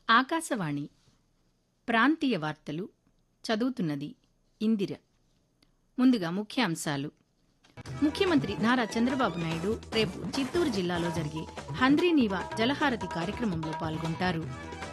ఆకాశవాణి ప్రాంతీయ వార్తలు చదువుతున్నది ఇందిర ముందుగా ముఖ్యాంశాలు ముఖ్యమంత్రి నారా చంద్రబాబు నాయుడు రేపు చిత్తూరు జిల్లాలో జరిగే హంద్రీనీవా జలహారతి కార్యక్రమంలో పాల్గొంటారు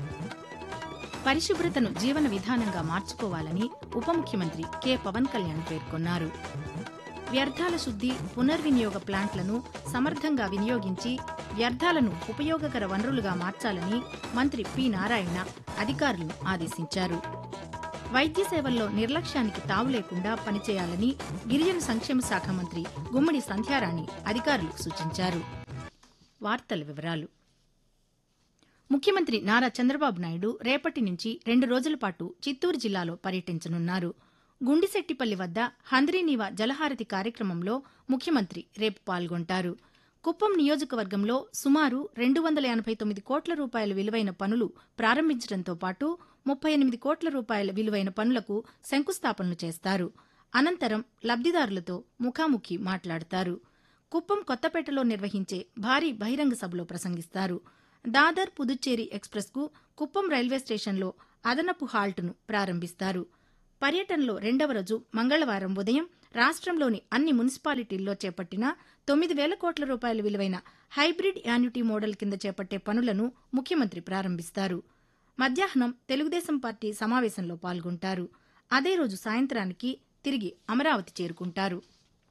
పరిశుభ్రతను జీవన విధానంగా మార్చుకోవాలని ఉప ముఖ్యమంత్రి కె పవన్ కళ్యాణ్ పేర్కొన్నారు వ్యర్థాల శుద్ది పునర్వినియోగ ప్లాంట్లను సమర్థంగా వినియోగించి వ్యర్థాలను ఉపయోగకర వనరులుగా మార్చాలని మంత్రి పి నారాయణ అధికారులను ఆదేశించారు వైద్య సేవల్లో నిర్లక్ష్యానికి తావు లేకుండా పనిచేయాలని గిరిజన సంక్షేమ శాఖ మంత్రి గుమ్మడి సంధ్యారాణి అధికారులకు సూచించారు వార్తల వివరాలు ముఖ్యమంత్రి నారా చంద్రబాబు నాయుడు రేపటి నుంచి రెండు రోజుల పాటు చిత్తూరు జిల్లాలో పర్యటించనున్నారు గుండిశెట్టిపల్లి వద్ద హంద్రీనీవా జలహారతి కార్యక్రమంలో ముఖ్యమంత్రి రేపు పాల్గొంటారు కుప్పం నియోజకవర్గంలో సుమారు రెండు వందల ఎనభై తొమ్మిది కోట్ల రూపాయల విలువైన పనులు ప్రారంభించడంతో పాటు ముప్పై ఎనిమిది కోట్ల రూపాయల విలువైన పనులకు శంకుస్థాపనలు చేస్తారు అనంతరం లబ్దిదారులతో ముఖాముఖి మాట్లాడతారు కుప్పం కొత్తపేటలో నిర్వహించే భారీ బహిరంగ సభలో ప్రసంగిస్తారు దాదర్ పుదుచ్చేరి ఎక్స్ప్రెస్కు కుప్పం రైల్వే స్టేషన్లో అదనపు హాల్టును ప్రారంభిస్తారు పర్యటనలో రెండవ రోజు మంగళవారం ఉదయం రాష్ట్రంలోని అన్ని మున్సిపాలిటీల్లో చేపట్టిన తొమ్మిది వేల కోట్ల రూపాయల విలువైన హైబ్రిడ్ యాన్యుటీ మోడల్ కింద చేపట్టే పనులను ముఖ్యమంత్రి ప్రారంభిస్తారు మధ్యాహ్నం తెలుగుదేశం పార్టీ సమావేశంలో పాల్గొంటారు అదే రోజు సాయంత్రానికి తిరిగి అమరావతి చేరుకుంటారు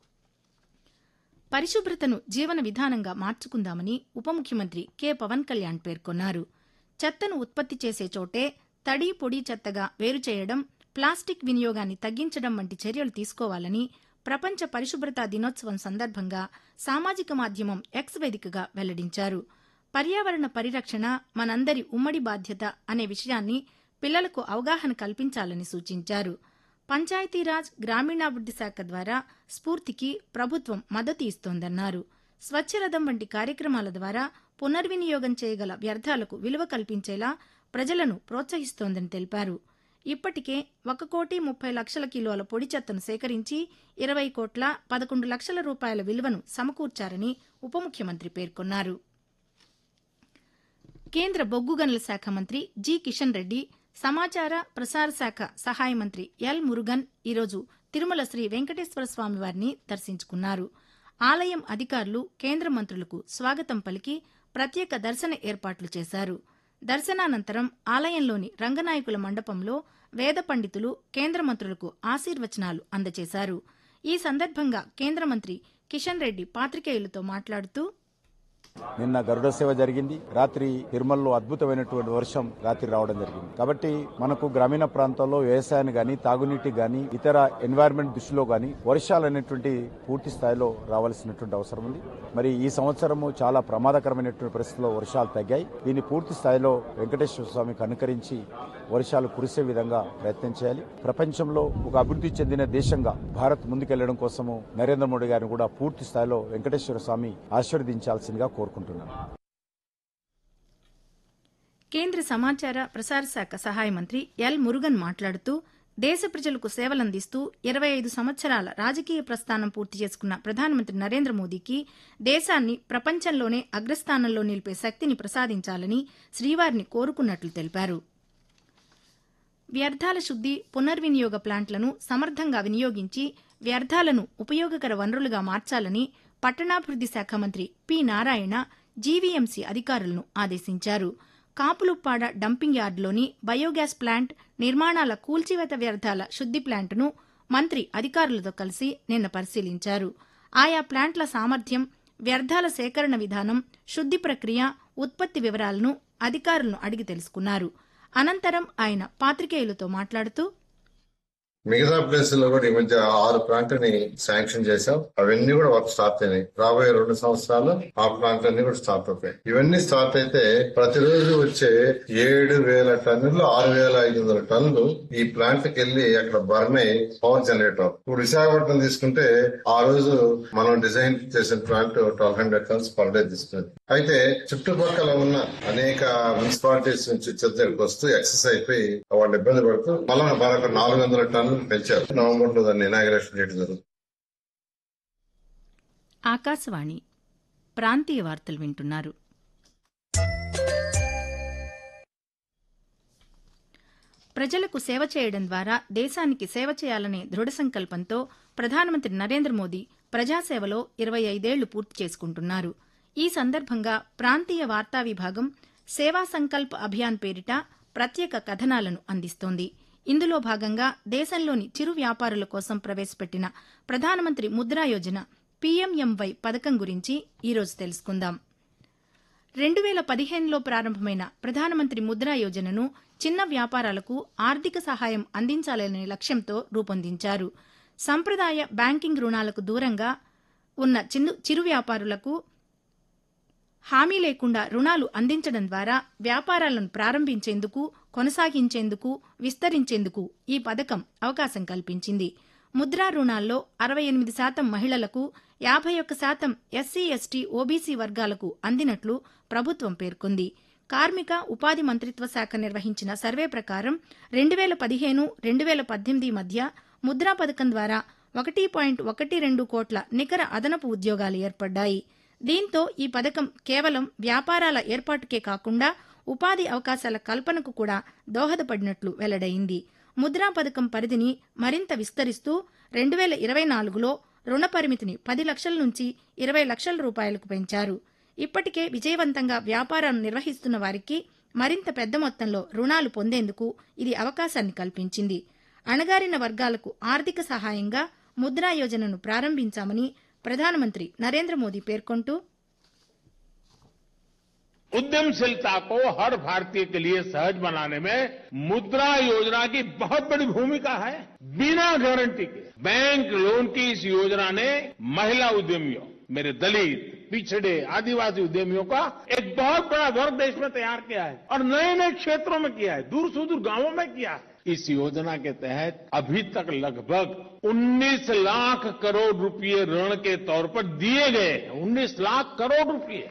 పరిశుభ్రతను జీవన విధానంగా మార్చుకుందామని ఉప ముఖ్యమంత్రి కె పవన్ కళ్యాణ్ పేర్కొన్నారు చెత్తను ఉత్పత్తి చేసే చోటే తడి పొడి చెత్తగా వేరు చేయడం ప్లాస్టిక్ వినియోగాన్ని తగ్గించడం వంటి చర్యలు తీసుకోవాలని ప్రపంచ పరిశుభ్రతా దినోత్సవం సందర్భంగా సామాజిక మాధ్యమం ఎక్స్ వేదికగా వెల్లడించారు పర్యావరణ పరిరక్షణ మనందరి ఉమ్మడి బాధ్యత అనే విషయాన్ని పిల్లలకు అవగాహన కల్పించాలని సూచించారు పంచాయతీరాజ్ గ్రామీణాభివృద్ది శాఖ ద్వారా స్ఫూర్తికి ప్రభుత్వం మద్దతు ఇస్తోందన్నారు స్వచ్ఛరథం వంటి కార్యక్రమాల ద్వారా పునర్వినియోగం చేయగల వ్యర్థాలకు విలువ కల్పించేలా ప్రజలను ప్రోత్సహిస్తోందని తెలిపారు ఇప్పటికే ఒక కోటి ముప్పై లక్షల కిలోల పొడి చెత్తను సేకరించి ఇరవై కోట్ల పదకొండు లక్షల రూపాయల విలువను సమకూర్చారని ఉప ముఖ్యమంత్రి పేర్కొన్నారు కేంద్ర బొగ్గు గనుల శాఖ మంత్రి జి కిషన్ రెడ్డి సమాచార ప్రసార శాఖ సహాయ మంత్రి ఎల్ మురుగన్ ఈరోజు తిరుమల శ్రీ వెంకటేశ్వర స్వామి వారిని దర్శించుకున్నారు ఆలయం అధికారులు కేంద్ర మంత్రులకు స్వాగతం పలికి ప్రత్యేక దర్శన ఏర్పాట్లు చేశారు దర్శనానంతరం ఆలయంలోని రంగనాయకుల మండపంలో వేద పండితులు కేంద్ర మంత్రులకు ఆశీర్వచనాలు అందజేశారు ఈ సందర్భంగా కేంద్ర మంత్రి కిషన్ రెడ్డి పాత్రికేయులతో మాట్లాడుతూ నిన్న గరుడ సేవ జరిగింది రాత్రి తిరుమలలో అద్భుతమైనటువంటి వర్షం రాత్రి రావడం జరిగింది కాబట్టి మనకు గ్రామీణ ప్రాంతాల్లో వ్యవసాయాన్ని గాని తాగునీటి గాని ఇతర ఎన్వైరన్మెంట్ దృష్టిలో గాని వర్షాలు అనేటువంటి పూర్తి స్థాయిలో రావాల్సినటువంటి అవసరం ఉంది మరి ఈ సంవత్సరము చాలా ప్రమాదకరమైనటువంటి పరిస్థితుల్లో వర్షాలు తగ్గాయి దీన్ని పూర్తి స్థాయిలో వెంకటేశ్వర స్వామికి అనుకరించి వర్షాలు కురిసే విధంగా ప్రయత్నం చేయాలి ప్రపంచంలో ఒక అభివృద్ధి చెందిన దేశంగా భారత్ ముందుకెళ్లడం కోసము నరేంద్ర మోడీ గారిని కూడా పూర్తి స్థాయిలో వెంకటేశ్వర స్వామి ఆశీర్వదించాల్సిందిగా కోరుకుంటున్నాను కేంద్ర సమాచార ప్రసార శాఖ సహాయ మంత్రి ఎల్ మురుగన్ మాట్లాడుతూ దేశ ప్రజలకు సేవలందిస్తూ ఇరవై ఐదు సంవత్సరాల రాజకీయ ప్రస్థానం పూర్తి చేసుకున్న ప్రధానమంత్రి నరేంద్ర మోదీకి దేశాన్ని ప్రపంచంలోనే అగ్రస్థానంలో నిలిపే శక్తిని ప్రసాదించాలని శ్రీవారిని కోరుకున్నట్లు తెలిపారు వ్యర్థాల శుద్ది పునర్వినియోగ ప్లాంట్లను సమర్థంగా వినియోగించి వ్యర్థాలను ఉపయోగకర వనరులుగా మార్చాలని పట్టణాభివృద్ది శాఖ మంత్రి పి నారాయణ జీవీఎంసీ అధికారులను ఆదేశించారు కాపులుప్పాడ డంపింగ్ యార్డులోని బయోగ్యాస్ ప్లాంట్ నిర్మాణాల కూల్చివేత వ్యర్థాల శుద్ది ప్లాంటును మంత్రి అధికారులతో కలిసి నిన్న పరిశీలించారు ఆయా ప్లాంట్ల సామర్థ్యం వ్యర్థాల సేకరణ విధానం శుద్ది ప్రక్రియ ఉత్పత్తి వివరాలను అధికారులను అడిగి తెలుసుకున్నారు అనంతరం ఆయన పాత్రికేయులతో మాట్లాడుతూ మిగతా ప్లేసుల్లో కూడా ఈ మధ్య ఆరు ప్లాంట్ని శాంక్షన్ చేశాం అవన్నీ కూడా వర్క్ స్టార్ట్ అయినాయి రాబోయే రెండు సంవత్సరాలు ఆ ప్లాంట్ అన్ని కూడా స్టార్ట్ అవుతాయి ఇవన్నీ స్టార్ట్ అయితే ప్రతిరోజు వచ్చే ఏడు వేల టన్నులు ఆరు వేల ఐదు వందల టన్నులు ఈ ప్లాంట్ కి వెళ్ళి అక్కడ బర్న్ అయి పవర్ జనరేటర్ ఇప్పుడు విశాఖపట్నం తీసుకుంటే ఆ రోజు మనం డిజైన్ చేసిన plant twelve hundred tons per day తీసుకుంది అయితే చుట్టుపక్కల ఉన్న అనేక మున్సిపాలిటీస్ నుంచి చెత్తకి వస్తూ ఎక్సెస్ అయిపోయి వాళ్ళు ఇబ్బంది పడుతూ మళ్ళీ మరొక నాలుగు వందల టన్నులు పెంచారు నవంబర్ లో దాన్ని ఇనాగ్రేషన్ చేయడం జరుగుతుంది ఆకాశవాణి ప్రాంతీయ వార్తలు వింటున్నారు ప్రజలకు సేవ చేయడం ద్వారా దేశానికి సేవ చేయాలనే దృఢ సంకల్పంతో ప్రధానమంత్రి నరేంద్ర మోదీ ప్రజాసేవలో ఇరవై ఐదేళ్లు పూర్తి చేసుకుంటున్నారు ఈ సందర్భంగా ప్రాంతీయ వార్తా విభాగం సేవా సంకల్ప్ అభియాన్ పేరిట ప్రత్యేక కథనాలను అందిస్తోంది ఇందులో భాగంగా దేశంలోని చిరు వ్యాపారుల కోసం ప్రవేశపెట్టిన ప్రధానమంత్రి ముద్రా యోజన పీఎంఎంవై పథకం గురించి ఈరోజు తెలుసుకుందాం రెండు వేల పదిహేనులో ప్రారంభమైన ప్రధానమంత్రి ముద్రా యోజనను చిన్న వ్యాపారాలకు ఆర్థిక సహాయం అందించాలనే లక్ష్యంతో రూపొందించారు సంప్రదాయ బ్యాంకింగ్ రుణాలకు దూరంగా ఉన్న చిన్న చిరు వ్యాపారులకు హామీ లేకుండా రుణాలు అందించడం ద్వారా వ్యాపారాలను ప్రారంభించేందుకు కొనసాగించేందుకు విస్తరించేందుకు ఈ పథకం అవకాశం కల్పించింది ముద్రా రుణాల్లో అరవై ఎనిమిది శాతం మహిళలకు యాభై ఒక్క శాతం ఎస్సీ ఎస్టీ ఓబీసీ వర్గాలకు అందినట్లు ప్రభుత్వం పేర్కొంది కార్మిక ఉపాధి మంత్రిత్వ శాఖ నిర్వహించిన సర్వే ప్రకారం రెండు వేల పదిహేను రెండు వేల పద్దెనిమిది మధ్య ముద్రా పథకం ద్వారా ఒకటి పాయింట్ ఒకటి రెండు కోట్ల నికర అదనపు ఉద్యోగాలు ఏర్పడ్డాయి దీంతో ఈ పథకం కేవలం వ్యాపారాల ఏర్పాటుకే కాకుండా ఉపాధి అవకాశాల కల్పనకు కూడా దోహదపడినట్లు వెల్లడైంది ముద్రా పథకం పరిధిని మరింత విస్తరిస్తూ రెండు వేల ఇరవై నాలుగులో రుణ పరిమితిని పది లక్షల నుంచి ఇరవై లక్షల రూపాయలకు పెంచారు ఇప్పటికే విజయవంతంగా వ్యాపారం నిర్వహిస్తున్న వారికి మరింత పెద్ద మొత్తంలో రుణాలు పొందేందుకు ఇది అవకాశాన్ని కల్పించింది అణగారిన వర్గాలకు ఆర్థిక సహాయంగా ముద్రా యోజనను ప్రారంభించామని ప్రధానమంత్రి నరేంద్ర మోదీ పేర్కొంటూ उद्यमशीलता को हर भारतीय के लिए सहज बनाने में मुद्रा योजना की बहुत बड़ी भूमिका है बिना गारंटी के बैंक लोन की इस योजना ने महिला उद्यमियों मेरे दलित पिछड़े आदिवासी उद्यमियों का एक बहुत बड़ा वर्ग देश में तैयार किया है और नए नए क्षेत्रों में किया है दूर सुदूर गांवों में किया है इस योजना के तहत अभी तक लगभग 19 लाख करोड़ रुपए ऋण के तौर पर दिए गए 19 लाख करोड़ रुपए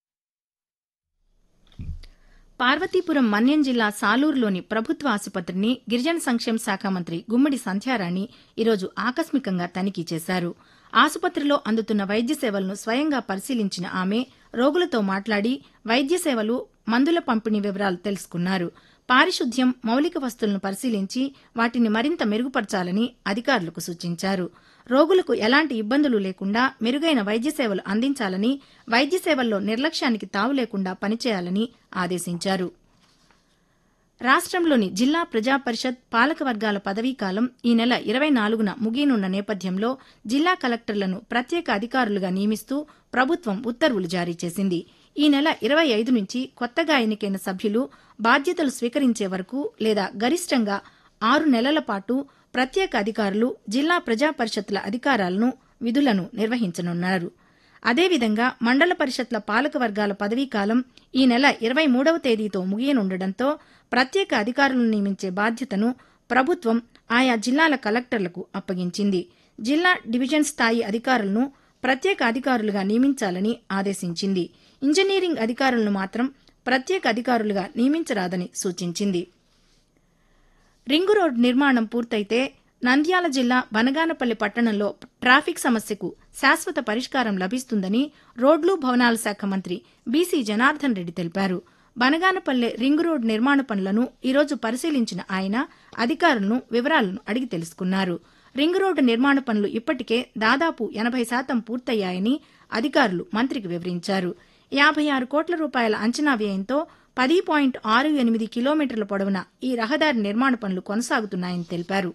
పార్వతీపురం మన్యం జిల్లా సాలూరులోని ప్రభుత్వ ఆసుపత్రిని గిరిజన సంక్షేమ శాఖ మంత్రి గుమ్మడి సంధ్యారాణి ఈరోజు ఆకస్మికంగా తనిఖీ చేశారు ఆసుపత్రిలో అందుతున్న వైద్య సేవలను స్వయంగా పరిశీలించిన ఆమె రోగులతో మాట్లాడి వైద్య సేవలు మందుల పంపిణీ వివరాలు తెలుసుకున్నారు పారిశుద్ధ్యం మౌలిక వస్తువులను పరిశీలించి వాటిని మరింత మెరుగుపరచాలని అధికారులకు సూచించారు రోగులకు ఎలాంటి ఇబ్బందులు లేకుండా మెరుగైన వైద్య సేవలు అందించాలని వైద్య సేవల్లో నిర్లక్ష్యానికి తావు లేకుండా పనిచేయాలని ఆదేశించారు రాష్ట్రంలోని జిల్లా ప్రజా పరిషత్ పాలక వర్గాల పదవీకాలం ఈ నెల ఇరవై నాలుగున ముగియనున్న నేపథ్యంలో జిల్లా కలెక్టర్లను ప్రత్యేక అధికారులుగా నియమిస్తూ ప్రభుత్వం ఉత్తర్వులు జారీ చేసింది ఈ నెల ఇరవై ఐదు నుంచి కొత్తగా ఎన్నికైన సభ్యులు బాధ్యతలు స్వీకరించే వరకు లేదా గరిష్టంగా ఆరు నెలల పాటు ప్రత్యేక అధికారులు జిల్లా ప్రజా పరిషత్ల అధికారాలను విధులను నిర్వహించనున్నారు అదేవిధంగా మండల పరిషత్ల పాలక వర్గాల పదవీకాలం ఈ నెల ఇరవై మూడవ తేదీతో ముగియనుండటంతో ప్రత్యేక అధికారులను నియమించే బాధ్యతను ప్రభుత్వం ఆయా జిల్లాల కలెక్టర్లకు అప్పగించింది జిల్లా డివిజన్ స్థాయి అధికారులను ప్రత్యేక అధికారులుగా నియమించాలని ఆదేశించింది ఇంజనీరింగ్ అధికారులను మాత్రం ప్రత్యేక అధికారులుగా నియమించరాదని సూచించింది రింగు రోడ్ నిర్మాణం పూర్తయితే నంద్యాల జిల్లా బనగానపల్లి పట్టణంలో ట్రాఫిక్ సమస్యకు శాశ్వత పరిష్కారం లభిస్తుందని రోడ్లు భవనాల శాఖ మంత్రి బీసీ జనార్దన్ రెడ్డి తెలిపారు బనగానపల్లె రింగు రోడ్ నిర్మాణ పనులను ఈరోజు పరిశీలించిన ఆయన అధికారులను వివరాలను అడిగి తెలుసుకున్నారు రింగు రోడ్డు నిర్మాణ పనులు ఇప్పటికే దాదాపు ఎనభై శాతం పూర్తయ్యాయని అధికారులు మంత్రికి వివరించారు యాభై ఆరు కోట్ల రూపాయల అంచనా వ్యయంతో పది పాయింట్ ఆరు ఎనిమిది కిలోమీటర్ల పొడవున ఈ రహదారి నిర్మాణ పనులు కొనసాగుతున్నాయని తెలిపారు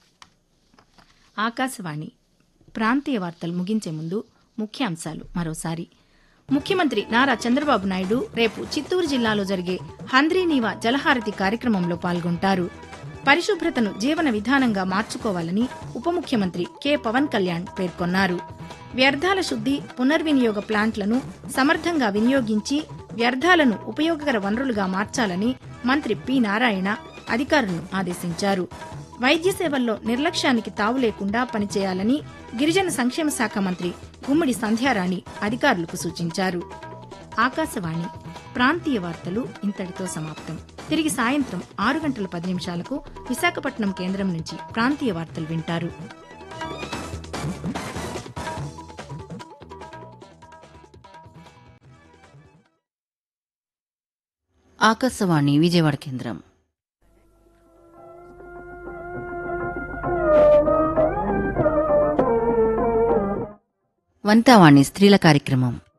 ఆకాశవాణి ప్రాంతీయ వార్తలు ముగించే ముందు ముఖ్యాంశాలు మరోసారి ముఖ్యమంత్రి నారా చంద్రబాబు నాయుడు రేపు చిత్తూరు జిల్లాలో జరిగే హంద్రీనీవా జలహారతి కార్యక్రమంలో పాల్గొంటారు పరిశుభ్రతను జీవన విధానంగా మార్చుకోవాలని ఉప ముఖ్యమంత్రి కె పవన్ కళ్యాణ్ పేర్కొన్నారు వ్యర్థాల శుద్ది పునర్వినియోగ ప్లాంట్లను సమర్థంగా వినియోగించి వ్యర్థాలను ఉపయోగకర వనరులుగా మార్చాలని మంత్రి పి నారాయణ అధికారులను ఆదేశించారు వైద్య సేవల్లో నిర్లక్ష్యానికి తావు లేకుండా పనిచేయాలని గిరిజన సంక్షేమ శాఖ మంత్రి గుమ్మడి సంధ్యారాణి అధికారులకు సూచించారు ఆకాశవాణి ప్రాంతీయ వార్తలు ఇంతటితో సమాప్తం తిరిగి సాయంత్రం ఆరు గంటల పది నిమిషాలకు విశాఖపట్నం కేంద్రం నుంచి ప్రాంతీయ వార్తలు వింటారు ఆకాశవాణి విజయవాడ కేంద్రం వంతావాణి స్త్రీల కార్యక్రమం